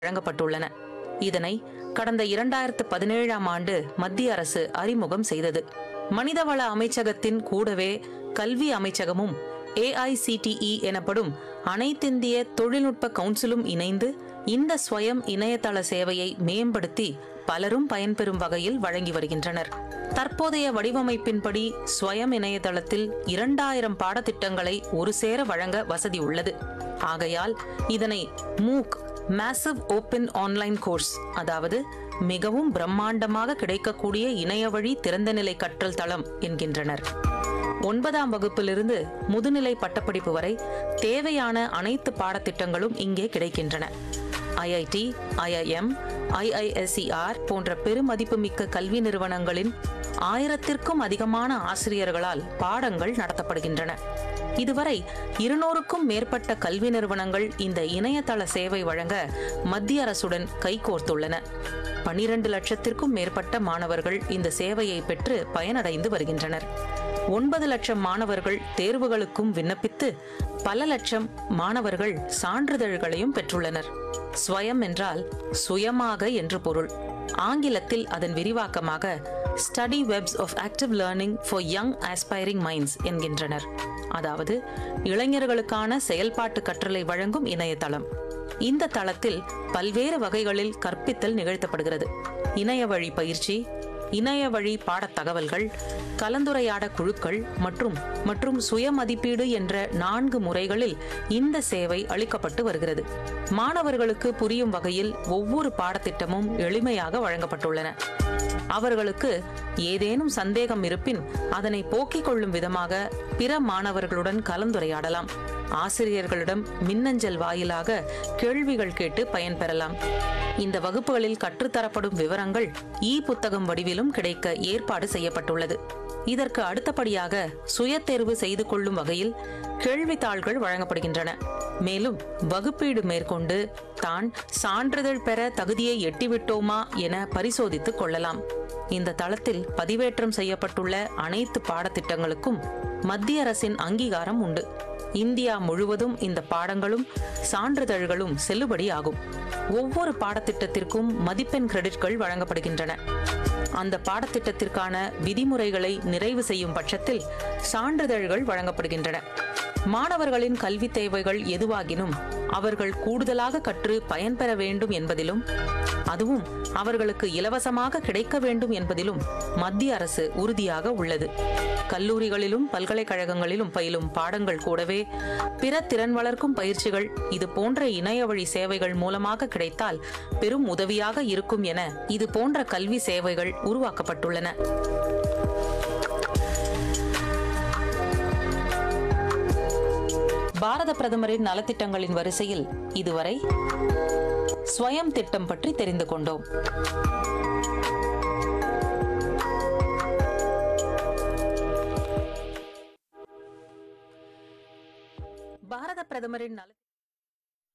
வழங்கப்பட்டுள்ளன இதனை கடந்த இரண்டாயிரத்து பதினேழாம் ஆண்டு மத்திய அரசு அறிமுகம் செய்தது மனிதவள அமைச்சகத்தின் கூடவே கல்வி அமைச்சகமும் ஏஐசிடிஇ எனப்படும் அனைத்திந்திய தொழில்நுட்ப கவுன்சிலும் இணைந்து இந்த ஸ்வயம் இணையதள சேவையை மேம்படுத்தி பலரும் பயன்பெறும் வகையில் வழங்கி வருகின்றனர் தற்போதைய வடிவமைப்பின்படி ஸ்வயம் இணையதளத்தில் இரண்டாயிரம் பாடத்திட்டங்களை ஒரு சேர வழங்க வசதி உள்ளது ஆகையால் இதனை MOOC massive open online course அதாவது மிகவும் பிரம்மாண்டமாக கிடைக்கக்கூடிய இணையவழி திறந்தநிலை கற்றல் தளம் என்கின்றனர் ஒன்பதாம் வகுப்பிலிருந்து முதுநிலை பட்டப்படிப்பு வரை தேவையான அனைத்து பாடத்திட்டங்களும் இங்கே கிடைக்கின்றன ஐஐடி ஐஐஎம் ஐஐஎஸ்சிஆர் போன்ற பெருமதிப்புமிக்க கல்வி நிறுவனங்களின் ஆயிரத்திற்கும் அதிகமான ஆசிரியர்களால் பாடங்கள் நடத்தப்படுகின்றன இதுவரை இருநூறுக்கும் மேற்பட்ட கல்வி நிறுவனங்கள் இந்த இணையதள சேவை வழங்க மத்திய அரசுடன் கைகோர்த்துள்ளன பனிரெண்டு லட்சத்திற்கும் மேற்பட்ட மாணவர்கள் இந்த சேவையை பெற்று பயனடைந்து வருகின்றனர் ஒன்பது லட்சம் மாணவர்கள் தேர்வுகளுக்கும் விண்ணப்பித்து பல லட்சம் மாணவர்கள் சான்றிதழ்களையும் பெற்றுள்ளனர் ஸ்வயம் என்றால் சுயமாக என்று பொருள் ஆங்கிலத்தில் அதன் விரிவாக்கமாக study webs of active learning for young aspiring minds என்கின்றனர் அதாவது இளைஞர்களுக்கான செயல்பாட்டு கற்றலை வழங்கும் இணையதளம் இந்த தளத்தில் பல்வேறு வகைகளில் கற்பித்தல் நிகழ்த்தப்படுகிறது இணைய வழி பயிற்சி இணைய வழி பாடத் தகவல்கள் கலந்துரையாட குழுக்கள் மற்றும் மற்றும் சுய மதிப்பீடு என்ற நான்கு முறைகளில் இந்த சேவை அளிக்கப்பட்டு வருகிறது மாணவர்களுக்கு புரியும் வகையில் ஒவ்வொரு பாடத்திட்டமும் எளிமையாக வழங்கப்பட்டுள்ளன அவர்களுக்கு ஏதேனும் சந்தேகம் இருப்பின் அதனை போக்கிக் கொள்ளும் விதமாக பிற மாணவர்களுடன் கலந்துரையாடலாம் ஆசிரியர்களிடம் மின்னஞ்சல் வாயிலாக கேள்விகள் கேட்டு பயன்பெறலாம் இந்த வகுப்புகளில் கற்றுத்தரப்படும் விவரங்கள் இ புத்தகம் வடிவிலும் கிடைக்க ஏற்பாடு செய்யப்பட்டுள்ளது இதற்கு அடுத்தபடியாக சுய தேர்வு செய்து கொள்ளும் வகையில் கேள்வித்தாள்கள் வழங்கப்படுகின்றன மேலும் வகுப்பீடு மேற்கொண்டு தான் சான்றிதழ் பெற தகுதியை எட்டிவிட்டோமா என பரிசோதித்துக் கொள்ளலாம் இந்த தளத்தில் பதிவேற்றம் செய்யப்பட்டுள்ள அனைத்து பாடத்திட்டங்களுக்கும் மத்திய அரசின் அங்கீகாரம் உண்டு இந்தியா முழுவதும் இந்த பாடங்களும் சான்றிதழ்களும் செல்லுபடியாகும் ஒவ்வொரு பாடத்திட்டத்திற்கும் மதிப்பெண் கிரெடிட்கள் வழங்கப்படுகின்றன அந்த பாடத்திட்டத்திற்கான விதிமுறைகளை நிறைவு செய்யும் பட்சத்தில் சான்றிதழ்கள் வழங்கப்படுகின்றன மாணவர்களின் கல்வி தேவைகள் எதுவாகினும் அவர்கள் கூடுதலாக கற்று பயன்பெற வேண்டும் என்பதிலும் அதுவும் அவர்களுக்கு இலவசமாக கிடைக்க வேண்டும் என்பதிலும் மத்திய அரசு உறுதியாக உள்ளது கல்லூரிகளிலும் பல்கலைக்கழகங்களிலும் பயிலும் பாடங்கள் கூடவே பிற திறன் வளர்க்கும் பயிற்சிகள் இது போன்ற இணைய வழி சேவைகள் மூலமாக கிடைத்தால் பெரும் உதவியாக இருக்கும் என இது போன்ற கல்வி சேவைகள் உருவாக்கப்பட்டுள்ளன பாரத பிரதமரின் நலத்திட்டங்களின் வரிசையில் இதுவரை ஸ்வயம் திட்டம் பற்றி தெரிந்து கொண்டோம் பாரத பிரதமரின் நல